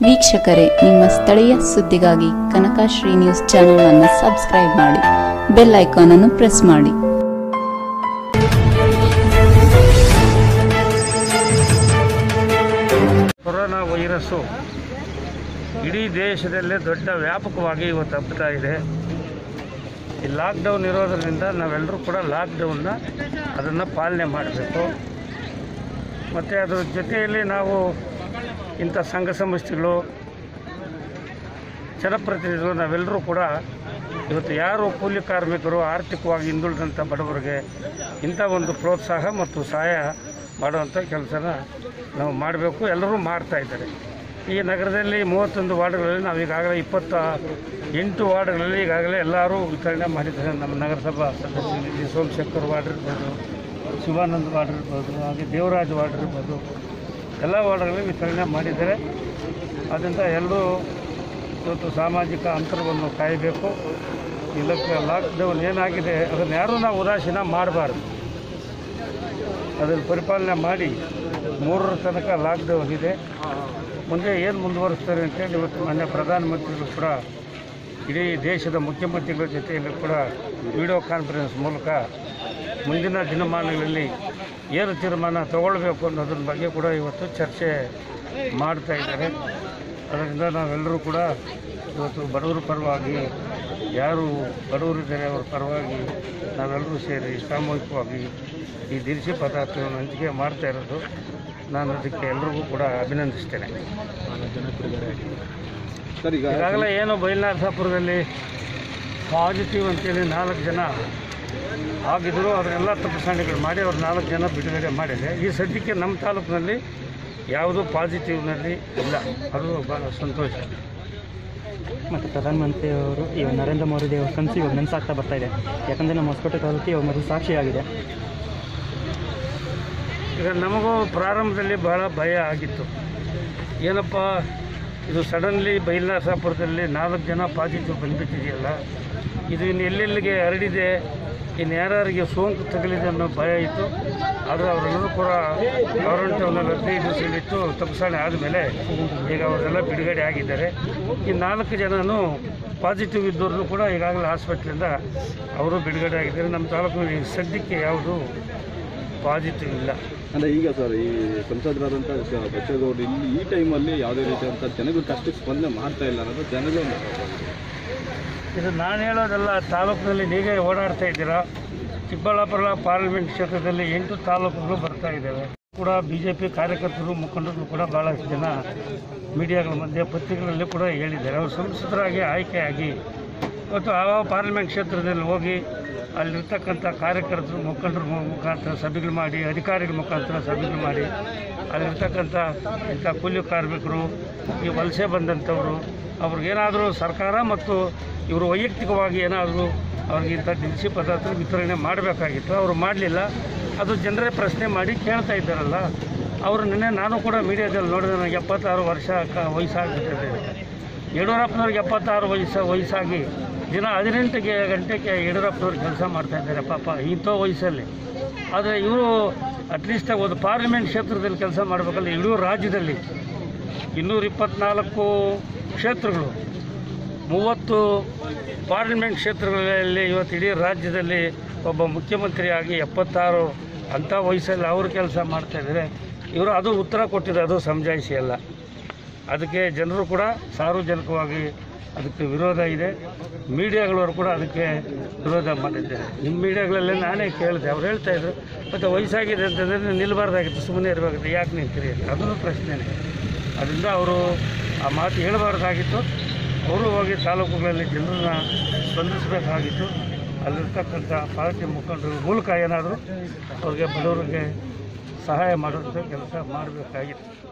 ವೀಕ್ಷಕರೇ ನಿಮ್ಮ ಸ್ಥಳೀಯ ಸುದ್ದಿಗಾಗಿ ಕನಕಶ್ರೀ ನ್ಯೂಸ್ ಚಾನೆಲ್ ಅನ್ನು ಸಬ್ಸ್ಕ್ರೈಬ್ ಮಾಡಿ ಬೆಲ್ ಐಕಾನ್ ಅನ್ನು ಪ್ರೆಸ್ ಮಾಡಿ ಕೊರೋನಾ ವೈರಸ್ಸು ಇಡೀ ದೇಶದಲ್ಲೇ ದೊಡ್ಡ ವ್ಯಾಪಕವಾಗಿ ಇವತ್ತು ಹಬ್ಬುತ್ತಾ ಇದೆ ಈ ಲಾಕ್ಡೌನ್ ಇರೋದರಿಂದ ನಾವೆಲ್ಲರೂ ಕೂಡ ಲಾಕ್ಡೌನ್ನ ಅದನ್ನು ಪಾಲನೆ ಮಾಡಬೇಕು ಮತ್ತು ಅದರ ಜೊತೆಯಲ್ಲಿ ನಾವು ಇಂಥ ಸಂಘ ಸಂಸ್ಥೆಗಳು ಜನಪ್ರತಿನಿಧಿಗಳು ನಾವೆಲ್ಲರೂ ಕೂಡ ಇವತ್ತು ಯಾರು ಕೂಲಿ ಕಾರ್ಮಿಕರು ಆರ್ಥಿಕವಾಗಿ ಹಿಂದುಳಿದಂಥ ಬಡವರಿಗೆ ಇಂಥ ಒಂದು ಪ್ರೋತ್ಸಾಹ ಮತ್ತು ಸಹಾಯ ಮಾಡುವಂಥ ಕೆಲಸನ ನಾವು ಮಾಡಬೇಕು ಎಲ್ಲರೂ ಮಾಡ್ತಾ ಇದ್ದಾರೆ ಈ ನಗರದಲ್ಲಿ ಮೂವತ್ತೊಂದು ವಾರ್ಡ್ಗಳಲ್ಲಿ ನಾವು ಈಗಾಗಲೇ ಇಪ್ಪತ್ತ ಎಂಟು ವಾರ್ಡ್ಗಳಲ್ಲಿ ಈಗಾಗಲೇ ಎಲ್ಲರೂ ವಿತರಣೆ ಮಾಡಿದ್ದಾರೆ ನಮ್ಮ ನಗರಸಭಾ ಸದಸ್ಯರಲ್ಲಿ ಸೋಮಶೇಖರ್ ವಾರ್ಡ್ ಇರ್ಬೋದು ಶಿವಾನಂದ್ ವಾರ್ಡ್ ಇರ್ಬೋದು ಹಾಗೆ ದೇವರಾಜ್ ವಾರ್ಡ್ ಇರ್ಬೋದು ಎಲ್ಲ ವಾರ್ಡ್ಗಳಲ್ಲಿ ವಿತರಣೆ ಮಾಡಿದ್ದಾರೆ ಆದ್ದರಿಂದ ಎಲ್ಲರೂ ಇವತ್ತು ಸಾಮಾಜಿಕ ಅಂತರವನ್ನು ಕಾಯಬೇಕು ಇದಕ್ಕೆ ಲಾಕ್ಡೌನ್ ಏನಾಗಿದೆ ಅದನ್ನು ಯಾರೂ ನಾವು ಉದಾಸೀನ ಮಾಡಬಾರ್ದು ಅದನ್ನು ಪರಿಪಾಲನೆ ಮಾಡಿ ಮೂರರ ತನಕ ಲಾಕ್ಡೌನ್ ಇದೆ ಮುಂದೆ ಏನು ಮುಂದುವರಿಸ್ತಾರೆ ಅಂತೇಳಿ ಇವತ್ತು ಮೊನ್ನೆ ಪ್ರಧಾನಮಂತ್ರಿಗಳು ಕೂಡ ಇಡೀ ದೇಶದ ಮುಖ್ಯಮಂತ್ರಿಗಳ ಜೊತೆಯಲ್ಲಿ ಕೂಡ ವಿಡಿಯೋ ಕಾನ್ಫರೆನ್ಸ್ ಮೂಲಕ ಮುಂದಿನ ದಿನಮಾನಗಳಲ್ಲಿ ಏನು ತೀರ್ಮಾನ ತಗೊಳ್ಬೇಕು ಅನ್ನೋದ್ರ ಬಗ್ಗೆ ಕೂಡ ಇವತ್ತು ಚರ್ಚೆ ಮಾಡ್ತಾ ಇದ್ದಾರೆ ಅದರಿಂದ ನಾವೆಲ್ಲರೂ ಕೂಡ ಇವತ್ತು ಬಡವರ ಪರವಾಗಿ ಯಾರು ಬಡವರಿದ್ದಾರೆ ಅವರ ಪರವಾಗಿ ನಾವೆಲ್ಲರೂ ಸೇರಿ ಸಾಮೂಹಿಕವಾಗಿ ಈ ದಿನಸಿ ಪದಾರ್ಥಗಳನ್ನು ಹಂಚಿಕೆ ಮಾಡ್ತಾ ಇರೋದು ನಾನು ಅದಕ್ಕೆ ಎಲ್ರಿಗೂ ಕೂಡ ಅಭಿನಂದಿಸ್ತೇನೆ ಸರ್ ಈಗ ಈಗಾಗಲೇ ಏನು ಬೈಲ್ನಾಥಪುರದಲ್ಲಿ ಪಾಸಿಟಿವ್ ಅಂತೇಳಿ ನಾಲ್ಕು ಜನ ಆಗಿದ್ರು ಅದನ್ನೆಲ್ಲ ತಪಾಸಣೆಗಳು ಮಾಡಿ ಅವ್ರು ನಾಲ್ಕು ಜನ ಬಿಡುಗಡೆ ಮಾಡಿದೆ ಈ ಸದ್ಯಕ್ಕೆ ನಮ್ಮ ತಾಲೂಕಿನಲ್ಲಿ ಯಾವುದೂ ಪಾಸಿಟಿವ್ನಲ್ಲಿ ಇಲ್ಲ ಅದು ಭಾಳ ಸಂತೋಷ ಮತ್ತು ಪ್ರಧಾನಮಂತ್ರಿ ಅವರು ಇವಾಗ ನರೇಂದ್ರ ಮೋದಿ ಅವರ ಕನಸು ಇವಾಗ ನೆನಸಾಗ್ತಾ ಬರ್ತಾ ಇದೆ ಯಾಕಂದರೆ ನಮ್ಮ ಹೊಸಕೋಟೆ ತಾಲೂಕು ಇವಾಗ ಮೊದಲು ಸಾಕ್ಷಿಯಾಗಿದೆ ಈಗ ನಮಗೂ ಪ್ರಾರಂಭದಲ್ಲಿ ಬಹಳ ಭಯ ಆಗಿತ್ತು ಏನಪ್ಪ ಇದು ಸಡನ್ಲಿ ಬೈಲಾಸಾಪುರದಲ್ಲಿ ನಾಲ್ಕು ಜನ ಪಾಸಿಟಿವ್ ಬಂದುಬಿಟ್ಟಿದೆಯಲ್ಲ ಇದು ಇನ್ನು ಎಲ್ಲೆಲ್ಲಿಗೆ ಹರಡಿದೆ ಇನ್ನು ಯಾರ್ಯಾರಿಗೆ ಸೋಂಕು ತಗಲಿದೆ ಅನ್ನೋ ಭಯ ಇತ್ತು ಆದರೆ ಅವರೆಲ್ಲರೂ ಕೂಡ ಕ್ವಾರಂಟೈನಲ್ಲಿ ಹದಿನೈದು ದಿವಸಗಳಿತ್ತು ತಪಾಸಣೆ ಆದಮೇಲೆ ಈಗ ಅವರೆಲ್ಲ ಬಿಡುಗಡೆ ಆಗಿದ್ದಾರೆ ಈ ನಾಲ್ಕು ಜನನೂ ಪಾಸಿಟಿವ್ ಇದ್ದವ್ರನ್ನೂ ಕೂಡ ಈಗಾಗಲೇ ಹಾಸ್ಪಿಟ್ಲಿಂದ ಅವರು ಬಿಡುಗಡೆ ಆಗಿದ್ದಾರೆ ನಮ್ಮ ತಾಲೂಕಿನಲ್ಲಿ ಸದ್ಯಕ್ಕೆ ಯಾವುದು ಪಾಸಿಟಿವ್ ಇಲ್ಲ ಅಂದರೆ ಈಗ ಸರ್ ಈ ಸಂಸದರಾದಂಥ ಸ- ಬಚ್ಚೇಗೌಡರು ಇಲ್ಲಿ ಈ ಟೈಮಲ್ಲಿ ಯಾವುದೇ ರೀತಿಯಾದಂಥ ಜನಗಳ ಕಷ್ಟಕ್ಕೆ ಸ್ಪಂದನೆ ಮಾಡ್ತಾ ಇಲ್ಲ ಅನ್ನೋದು ಜನಗಳು ಇದು ನಾನು ಹೇಳೋದಲ್ಲ ತಾಲೂಕಿನಲ್ಲಿ ನೀವೇ ಓಡಾಡ್ತಾ ಇದ್ದೀರಾ ಚಿಕ್ಕಬಳ್ಳಾಪುರ ಪಾರ್ಲಿಮೆಂಟ್ ಕ್ಷೇತ್ರದಲ್ಲಿ ಎಂಟು ತಾಲೂಕುಗಳು ಬರ್ತಾ ಇದ್ದಾವೆ ಕೂಡ ಬಿ ಜೆ ಪಿ ಕಾರ್ಯಕರ್ತರು ಮುಖಂಡರು ಕೂಡ ಭಾಳಷ್ಟು ಜನ ಮೀಡಿಯಾಗಳ ಮಧ್ಯೆ ಪತ್ರಿಕೆಗಳಲ್ಲಿ ಕೂಡ ಹೇಳಿದ್ದಾರೆ ಅವರು ಸಂಸದರಾಗಿ ಆಯ್ಕೆಯಾಗಿ ಇವತ್ತು ಆ ಪಾರ್ಲಿಮೆಂಟ್ ಕ್ಷೇತ್ರದಲ್ಲಿ ಹೋಗಿ ಅಲ್ಲಿರ್ತಕ್ಕಂಥ ಕಾರ್ಯಕರ್ತರು ಮುಖಂಡರ ಮು- ಮುಖಾಂತರ ಸಭೆಗಳು ಮಾಡಿ ಅಧಿಕಾರಿಗಳ ಮುಖಾಂತರ ಸಭೆಗಳು ಮಾಡಿ ಅಲ್ಲಿರ್ತಕ್ಕಂಥ ಇಂಥ ಕೂಲಿ ಕಾರ್ಮಿಕರು ಈ ವಲಸೆ ಬಂದಂಥವರು ಅವ್ರಿಗೇನಾದರೂ ಸರ್ಕಾರ ಮತ್ತು ಇವರು ವೈಯಕ್ತಿಕವಾಗಿ ಏನಾದರೂ ಅವ್ರಿಗೆ ಇಂಥ ದಿನಸಿ ಪದಾರ್ಥ ವಿತರಣೆ ಮಾಡಬೇಕಾಗಿತ್ತು ಅವರು ಮಾಡಲಿಲ್ಲ ಅದು ಜನರೇ ಪ್ರಶ್ನೆ ಮಾಡಿ ಕೇಳ್ತಾ ಇದ್ದಾರಲ್ಲ ಅವರು ನಿನ್ನೆ ನಾನು ಕೂಡ ಮೀಡಿಯಾದಲ್ಲಿ ನೋಡಿದೆ ನನಗೆ ಎಪ್ಪತ್ತಾರು ವರ್ಷ ಕ ವಯಸ್ಸಾಗ್ಬಿಟ್ಟಿದೆ ಯಡಿಯೂರಪ್ಪನವ್ರಿಗೆ ಎಪ್ಪತ್ತಾರು ವಯಸ್ಸು ವಯಸ್ಸಾಗಿ ದಿನ ಹದಿನೆಂಟಿಗೆ ಗಂಟೆಗೆ ಯಡಿಯೂರಪ್ಪನವ್ರು ಕೆಲಸ ಮಾಡ್ತಾ ಇದ್ದಾರೆ ಪಾಪ ಇಂಥ ವಯಸ್ಸಲ್ಲಿ ಆದರೆ ಇವರು ಅಟ್ಲೀಸ್ಟ್ ಒಂದು ಪಾರ್ಲಿಮೆಂಟ್ ಕ್ಷೇತ್ರದಲ್ಲಿ ಕೆಲಸ ಮಾಡಬೇಕಲ್ಲ ಇಡೀ ರಾಜ್ಯದಲ್ಲಿ ಇನ್ನೂರ ಇಪ್ಪತ್ನಾಲ್ಕು ಕ್ಷೇತ್ರಗಳು ಮೂವತ್ತು ಪಾರ್ಲಿಮೆಂಟ್ ಕ್ಷೇತ್ರಗಳಲ್ಲಿ ಇವತ್ತು ಇಡೀ ರಾಜ್ಯದಲ್ಲಿ ಒಬ್ಬ ಮುಖ್ಯಮಂತ್ರಿಯಾಗಿ ಎಪ್ಪತ್ತಾರು ಅಂಥ ವಯಸ್ಸಲ್ಲಿ ಅವರು ಕೆಲಸ ಮಾಡ್ತಾಯಿದ್ದಾರೆ ಇವರು ಅದು ಉತ್ತರ ಕೊಟ್ಟಿದೆ ಅದು ಸಮಜಾಯಿಸಿ ಅಲ್ಲ ಅದಕ್ಕೆ ಜನರು ಕೂಡ ಸಾರ್ವಜನಿಕವಾಗಿ ಅದಕ್ಕೆ ವಿರೋಧ ಇದೆ ಮೀಡಿಯಾಗಳವರು ಕೂಡ ಅದಕ್ಕೆ ವಿರೋಧ ಮಾಡಿದ್ದಾರೆ ನಿಮ್ಮ ಮೀಡಿಯಾಗಳಲ್ಲಿ ನಾನೇ ಕೇಳಿದೆ ಅವ್ರು ಹೇಳ್ತಾ ಇದ್ರು ಮತ್ತು ವಯಸ್ಸಾಗಿದೆ ಅಂತಂದರೆ ನೀವು ನಿಲ್ಲಬಾರ್ದಾಗಿತ್ತು ಸುಮ್ಮನೆ ಇರಬೇಕಾಗಿತ್ತು ಯಾಕೆ ನಿಂತಿರಿ ಅಂತ ಅದನ್ನು ಪ್ರಶ್ನೆನೇ ಅದರಿಂದ ಅವರು ಆ ಮಾತು ಹೇಳಬಾರ್ದಾಗಿತ್ತು ಅವರು ಹೋಗಿ ತಾಲೂಕುಗಳಲ್ಲಿ ಜನರನ್ನ ಸ್ಪಂದಿಸಬೇಕಾಗಿತ್ತು ಅಲ್ಲಿರ್ತಕ್ಕಂಥ ಪಾರ್ಟಿ ಮುಖಂಡರ ಮೂಲಕ ಏನಾದರೂ ಅವ್ರಿಗೆ ಬಡವರಿಗೆ ಸಹಾಯ ಮಾಡುವಂಥ ಕೆಲಸ ಮಾಡಬೇಕಾಗಿತ್ತು